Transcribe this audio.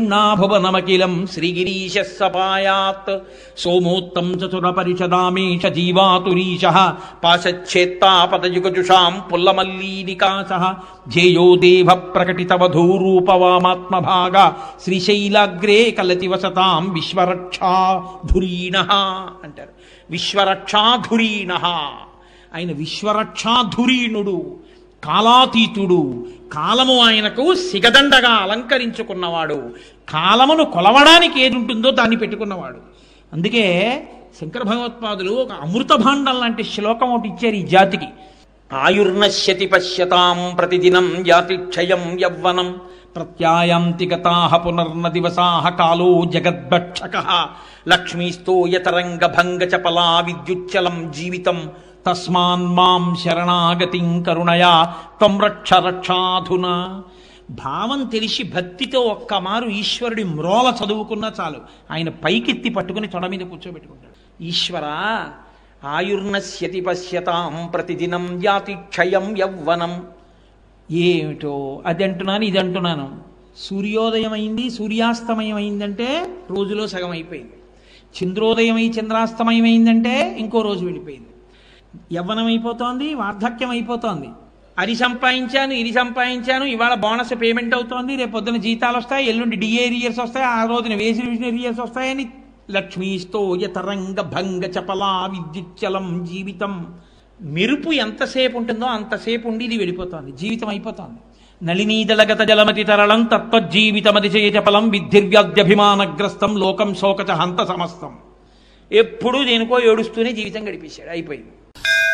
నాభువనమఖిలం శ్రీగిరీశ సపాయాత్ సోమోత్తం చతురపరిషదామేష జీవాతురీశ పాశచ్ఛేత్తాపదయుగజుషాం పుల్లమల్లీనికాశ ధ్యేయో దేవ ప్రకటితవధూరూపవామాత్మభాగ శ్రీశైలాగ్రే కలతి వసతాం విశ్వరక్షాధురీణ అంటారు విశ్వరక్షాధురీణ ఆయన విశ్వరక్షాధురీణుడు కాలాతీతుడు కాలము ఆయనకు సిగదండగా అలంకరించుకున్నవాడు కాలమును కొలవడానికి ఏది ఉంటుందో దాన్ని పెట్టుకున్నవాడు అందుకే శంకర భగవత్పాదులు ఒక అమృత భాండం లాంటి శ్లోకం ఒకటి ఇచ్చారు ఈ జాతికి ఆయుర్నశ్యతి పశ్యతాం ప్రతిదినం యాతి క్షయం యవ్వనం ప్రత్యాయాంతి గతా పునర్న దివసా కాలో జగద్భక్షక లక్ష్మీస్తోయతరంగ భంగ చపలా విద్యుచ్చలం జీవితం తస్మాన్ మాం శరణాగతిం కరుణయా త్వం రక్ష రక్షాధునా భావం తెలిసి భక్తితో ఒక్క మారు ఈశ్వరుడి మ్రోల చదువుకున్నా చాలు ఆయన పైకెత్తి పట్టుకుని తొడ మీద కూర్చోబెట్టుకుంటాడు ఈశ్వర ఆయుర్నశ్యతి పశ్యతాం ప్రతిదినం యాతి క్షయం యవ్వనం ఏమిటో అది అంటున్నాను ఇది అంటున్నాను సూర్యోదయం అయింది సూర్యాస్తమయం అయిందంటే రోజులో సగం అయిపోయింది చంద్రోదయం అయి చంద్రాస్తమయం అయిందంటే ఇంకో రోజు వెళ్ళిపోయింది యవ్వనం అయిపోతోంది వార్ధక్యం అయిపోతోంది అది సంపాదించాను ఇది సంపాదించాను ఇవాళ బోనస్ పేమెంట్ అవుతోంది రేపు పొద్దున జీతాలు వస్తాయి ఎల్లుండి డిఏ రియర్స్ వస్తాయి ఆ రోజున వేసి రియర్స్ వస్తాయని లక్ష్మీస్తో యతరంగ భంగ చపలా విద్యుచ్చలం జీవితం మెరుపు ఎంతసేపు ఉంటుందో అంతసేపు ఉండి ఇది వెళ్ళిపోతోంది జీవితం అయిపోతోంది నళినీదలగత జలమతి తరళం తత్వజీవితమతిశయ చపలం విద్ధిర్వ్యాధ్యభిమానగ్రస్తం లోకం శోకచ హంత సమస్తం ఎప్పుడూ దేనికో ఏడుస్తూనే జీవితం గడిపేశాడు అయిపోయింది